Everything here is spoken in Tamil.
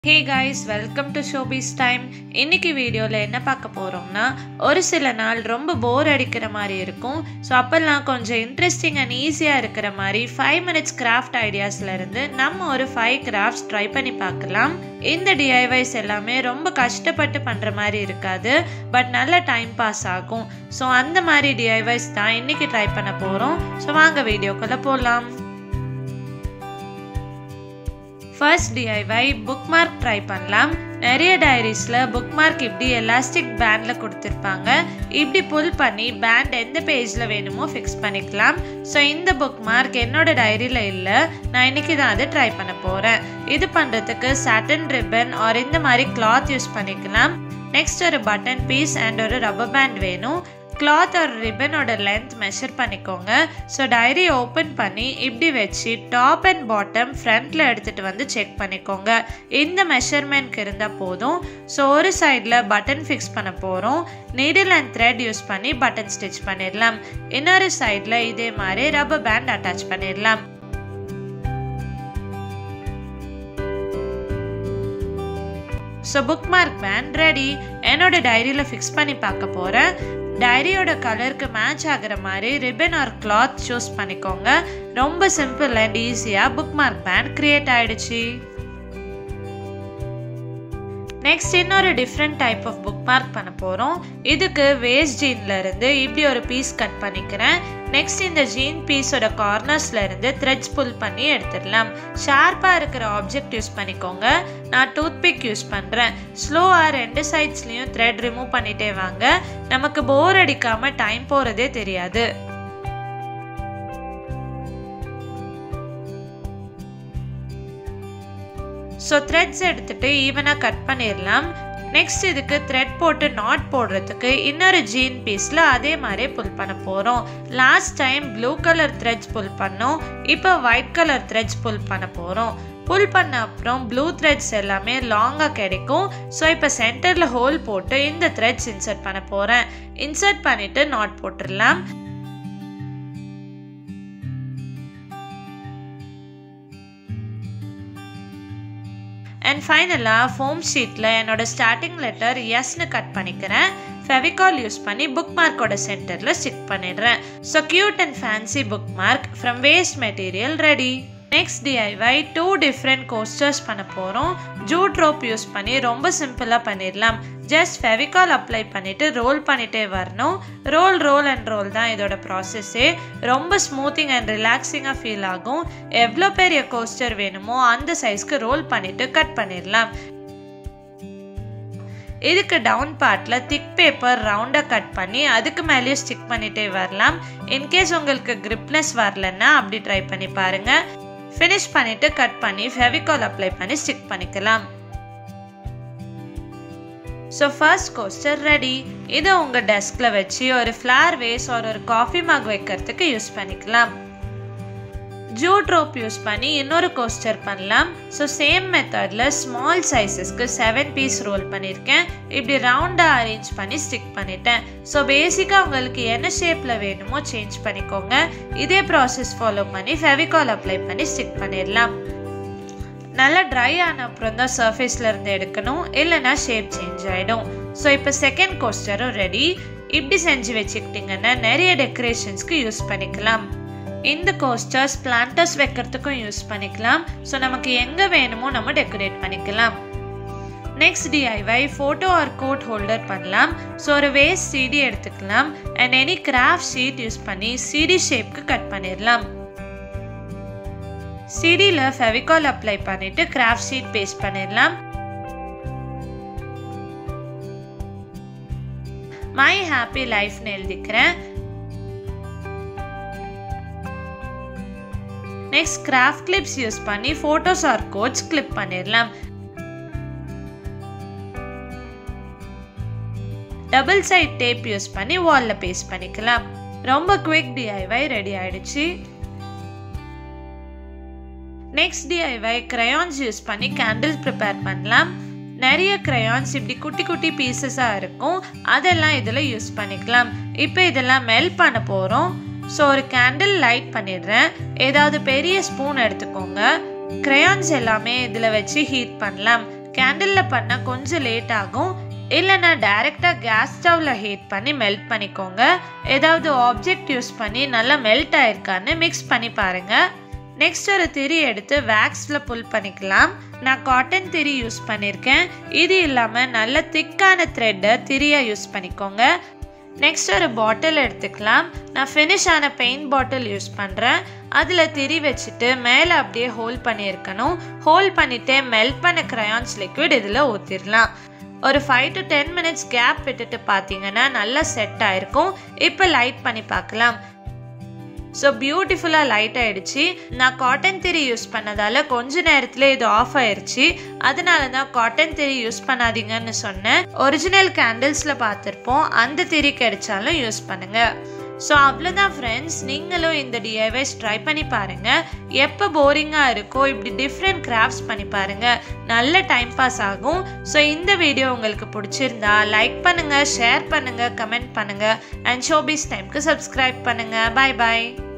hey guys welcome to showpiece time இன்னைக்கு வீடியோவில் என்ன பார்க்க போகிறோம்னா ஒரு சில நாள் ரொம்ப போர் அடிக்கிற மாதிரி இருக்கும் ஸோ அப்போல்லாம் கொஞ்சம் இன்ட்ரெஸ்டிங் அண்ட் ஈஸியாக இருக்கிற மாதிரி ஃபைவ் மினிட்ஸ் கிராஃப்ட் ஐடியாஸ்லேருந்து நம்ம ஒரு ஃபைவ் கிராஃப்ட்ஸ் ட்ரை பண்ணி பார்க்கலாம் இந்த டிஐவைஸ் எல்லாமே ரொம்ப கஷ்டப்பட்டு பண்ணுற மாதிரி இருக்காது பட் நல்ல டைம் பாஸ் ஆகும் ஸோ அந்த மாதிரி டிஐவைஸ் தான் இன்னைக்கு ட்ரை பண்ண போகிறோம் ஸோ வாங்க வீடியோக்குள்ளே போகலாம் first DIY bookmark try பண்ணலாம் நிறைய டைரிஸில் புக் மார்க் இப்படி எலாஸ்டிக் பேண்டில் கொடுத்துருப்பாங்க இப்படி புல் பண்ணி பேண்ட் எந்த பேஜில் வேணுமோ ஃபிக்ஸ் பண்ணிக்கலாம் ஸோ இந்த புக் மார்க் என்னோட டைரியில் இல்லை நான் இன்னைக்கு தான் அதை ட்ரை பண்ண போகிறேன் இது பண்ணுறதுக்கு சாட்டன் ரிப்பன் ஆர் இந்த மாதிரி கிளாத் யூஸ் பண்ணிக்கலாம் நெக்ஸ்ட் ஒரு பட்டன் பீஸ் அண்ட் ஒரு ரப்பர் பேண்ட் வேணும் கிளாத் ஒரு ரிப்பனோட லென்த் மெஷர் பண்ணிக்கோங்க ஸோ டைரி ஓப்பன் பண்ணி இப்படி வச்சு டாப் அண்ட் பாட்டம் ஃப்ரண்ட்டில் எடுத்துகிட்டு வந்து செக் பண்ணிக்கோங்க இந்த மெஷர்மெண்ட்க்கு இருந்தால் போதும் ஸோ ஒரு சைடில் பட்டன் ஃபிக்ஸ் பண்ண போகிறோம் நீடில் அண்ட் த்ரெட் யூஸ் பண்ணி பட்டன் ஸ்டிச் பண்ணிடலாம் இன்னொரு சைடில் இதே மாதிரி ரப்பர் பேண்ட் அட்டாச் பண்ணிடலாம் so bookmark band ready என்னோட டைரியில் ஃபிக்ஸ் பண்ணி பார்க்க போகிறேன் டைரியோட கலருக்கு மேட்ச் ஆகிற மாதிரி ரிப்பன் ஆர் கிளாத் சூஸ் பண்ணிக்கோங்க ரொம்ப சிம்பிள் அண்ட் ஈஸியாக புக் மார்க் பேண்ட் கிரியேட் ஆயிடுச்சு நெக்ஸ்ட் இன்னொரு different type of bookmark பண்ண போகிறோம் இதுக்கு வேஸ்ட் ஜீன்ல இருந்து இப்படி ஒரு பீஸ் கட் பண்ணிக்கிறேன் நெக்ஸ்ட் இந்த ஜீன் பீஸோட கார்னர்ஸ்ல இருந்து த்ரெட்ஸ் புல் பண்ணி எடுத்துடலாம் ஷார்ப்பாக இருக்கிற ஆப்ஜெக்ட் யூஸ் பண்ணிக்கோங்க நான் டூத் பிக் யூஸ் பண்ணுறேன் ஸ்லோவாக ரெண்டு சைட்ஸ்லையும் த்ரெட் ரிமூவ் பண்ணிட்டே வாங்க நமக்கு போர் அடிக்காமல் டைம் போகிறதே தெரியாது ஸோ த்ரெட்ஸ் எடுத்துட்டு ஈவனாக கட் பண்ணிடலாம் நெக்ஸ்ட் இதுக்கு த்ரெட் போட்டு நாட் போடுறதுக்கு இன்னொரு ஜீன் பீஸில் அதே மாதிரி புல் பண்ண போகிறோம் last time blue colour threads pull பண்ணோம் இப்போ ஒயிட் கலர் த்ரெட்ஸ் புல் பண்ண போகிறோம் புல் பண்ண அப்புறம் ப்ளூ த்ரெட்ஸ் எல்லாமே லாங்காக கிடைக்கும் ஸோ இப்போ சென்டரில் ஹோல் போட்டு இந்த த்ரெட்ஸ் இன்சர்ட் பண்ண போகிறேன் இன்சர்ட் பண்ணிவிட்டு நாட் போட்டுடலாம் அண்ட் ஃபைனலாக ஃபோம் ஷீட்டில் என்னோட ஸ்டார்டிங் லெட்டர் எஸ்னு கட் பண்ணிக்கிறேன் ஃபெவிகால் யூஸ் பண்ணி புக் மார்க்கோட சென்டரில் ஸ்டிக் பண்ணிடுறேன் so cute and fancy bookmark from waste material ready next DIY two different coasters பண்ண போகிறோம் ஜூட் ரோப் யூஸ் பண்ணி ரொம்ப சிம்பிளாக பண்ணிடலாம் ஜஸ்ட் ஃபெவிகால் அப்ளை பண்ணிவிட்டு ரோல் பண்ணிகிட்டே வரணும் ரோல் ரோல் அண்ட் ரோல் தான் இதோட ப்ராசஸ்ஸே ரொம்ப ஸ்மூத்திங் அண்ட் ரிலாக்ஸிங்காக ஃபீல் ஆகும் எவ்வளோ பெரிய கோஸ்டர் வேணுமோ அந்த சைஸ்க்கு ரோல் பண்ணிவிட்டு கட் பண்ணிடலாம் இதுக்கு டவுன் பார்ட்டில் திக் பேப்பர் ரவுண்டாக கட் பண்ணி அதுக்கு மேலேயும் ஸ்டிக் பண்ணிகிட்டே வரலாம் இன்கேஸ் உங்களுக்கு கிரிப்னஸ் வரலன்னா அப்படி ட்ரை பண்ணி பாருங்கள் ஃபினிஷ் பண்ணிவிட்டு கட் பண்ணி ஃபெவிகால் அப்ளை பண்ணி ஸ்டிக் பண்ணிக்கலாம் ஸோ ஃபர்ஸ்ட் கோஸ்டர் ரெடி இதை உங்கள் டெஸ்கில் வச்சு ஒரு ஃப்ளார் வேஸ் ஒரு ஒரு காஃபி மக் வைக்கிறதுக்கு யூஸ் பண்ணிக்கலாம் ஜூட் ரோப் யூஸ் பண்ணி இன்னொரு கோஸ்டர் பண்ணலாம் ஸோ சேம் மெத்தடில் ஸ்மால் சைஸஸ்க்கு செவன் பீஸ் ரோல் பண்ணியிருக்கேன் இப்படி ரவுண்டாக அரேஞ்ச் பண்ணி ஸ்டிக் பண்ணிட்டேன் ஸோ பேசிக்காக உங்களுக்கு என்ன ஷேப்பில் வேணுமோ சேஞ்ச் பண்ணிக்கோங்க இதே ப்ராசஸ் ஃபாலோ பண்ணி ஃபெவிகால் அப்ளை பண்ணி ஸ்டிக் பண்ணிடலாம் நல்லா ட்ரை ஆன அப்புறம் தான் சர்ஃபேஸில் இருந்து எடுக்கணும் இல்லைனா ஷேப் சேஞ்ச் ஆகிடும் ஸோ இப்போ செகண்ட் கோஸ்டரும் ரெடி இப்படி செஞ்சு வச்சுக்கிட்டிங்கன்னா நிறைய டெக்கரேஷன்ஸ்க்கு யூஸ் பண்ணிக்கலாம் இந்த கோஸ்டர்ஸ் பிளான்டர்ஸ் வைக்கிறதுக்கும் யூஸ் பண்ணிக்கலாம் ஸோ நமக்கு எங்கே வேணுமோ நம்ம டெக்கரேட் பண்ணிக்கலாம் next DIY photo or coat holder பண்ணலாம் ஸோ ஒரு வேஸ்ட் சிடி எடுத்துக்கலாம் and any craft sheet use பண்ணி சிடி ஷேப்க்கு கட் பண்ணிடலாம் சிடியில் ஃபெவிகால் அப்ளை பண்ணிட்டு கிராஃப்ட் ஷீட் பேஸ்ட் பண்ணிடலாம் மை ஹாப்பி லைஃப்னு எழுதிக்கிறேன் நெக்ஸ்ட் கிராஃப்ட் கிளிப்ஸ் யூஸ் பண்ணி ஃபோட்டோஸ் ஆர் கோட்ஸ் கிளிப் பண்ணிடலாம் டபுள் சைட் டேப் யூஸ் பண்ணி வாலில் பேஸ்ட் பண்ணிக்கலாம் ரொம்ப குவிக் டிஐவை ரெடி ஆயிடுச்சு நெக்ஸ்ட் டிஐவை கிரையான்ஸ் யூஸ் பண்ணி கேண்டில் ப்ரிப்பேர் பண்ணலாம் நிறைய கிரையான்ஸ் இப்படி குட்டி குட்டி பீசஸாக இருக்கும் அதெல்லாம் இதில் யூஸ் பண்ணிக்கலாம் இப்போ இதெல்லாம் மெல்ட் பண்ண போகிறோம் ஸோ ஒரு கேண்டில் லைட் பண்ணிடுறேன் ஏதாவது பெரிய ஸ்பூன் எடுத்துக்கோங்க crayons எல்லாமே இதில் வச்சு ஹீட் பண்ணலாம் கேண்டிலில் பண்ணால் கொஞ்சம் லேட் ஆகும் இல்லைன்னா டைரெக்டாக கேஸ் ஸ்டவ்வில் ஹீட் பண்ணி மெல்ட் பண்ணிக்கோங்க ஏதாவது ஆப்ஜெக்ட் யூஸ் பண்ணி நல்லா மெல்ட் ஆயிருக்கான்னு மிக்ஸ் பண்ணி பாருங்கள் நெக்ஸ்ட் ஒரு திரி எடுத்து வேக்ஸில் புல் பண்ணிக்கலாம் நான் காட்டன் திரி யூஸ் பண்ணியிருக்கேன் இது இல்லாமல் நல்ல திக்கான த்ரெட்டை திரியாக யூஸ் பண்ணிக்கோங்க நெக்ஸ்ட் ஒரு பாட்டில் எடுத்துக்கலாம் நான் ஃபினிஷ் ஆன பெயிண்ட் பாட்டில் யூஸ் பண்ணுறேன் அதில் திரி வச்சுட்டு மேலே அப்படியே ஹோல் பண்ணியிருக்கணும் ஹோல் பண்ணிவிட்டு மெல்ட் பண்ண க்ரையான்ஸ் லிக்விட் இதில் ஊற்றிடலாம் ஒரு five to ten minutes gap விட்டுட்டு பார்த்தீங்கன்னா நல்லா செட் ஆயிருக்கும் இப்போ லைட் பண்ணி பார்க்கலாம் ஸோ பியூட்டிஃபுல்லாக லைட் ஆயிடுச்சு நான் காட்டன் திரி யூஸ் பண்ணதால கொஞ்ச நேரத்தில் இது ஆஃப் ஆயிடுச்சு அதனால தான் காட்டன் திரி யூஸ் பண்ணாதீங்கன்னு சொன்னேன் ஒரிஜினல் கேண்டில்ஸில் பார்த்துருப்போம் அந்த திரி கிடைச்சாலும் யூஸ் பண்ணுங்க ஸோ அவ்வளோதான் ஃப்ரெண்ட்ஸ் நீங்களும் இந்த டிஐவைஸ் ட்ரை பண்ணி பாருங்கள் எப்போ போரிங்காக இருக்கோ இப்படி டிஃப்ரெண்ட் கிராஃப்ட்ஸ் பண்ணி பாருங்கள் நல்ல டைம் பாஸ் ஆகும் ஸோ இந்த வீடியோ உங்களுக்கு பிடிச்சிருந்தா லைக் பண்ணுங்கள் ஷேர் பண்ணுங்கள் கமெண்ட் பண்ணுங்கள் அண்ட் ஷோபீஸ் டைம்க்கு சப்ஸ்கிரைப் பண்ணுங்கள் பாய் பாய்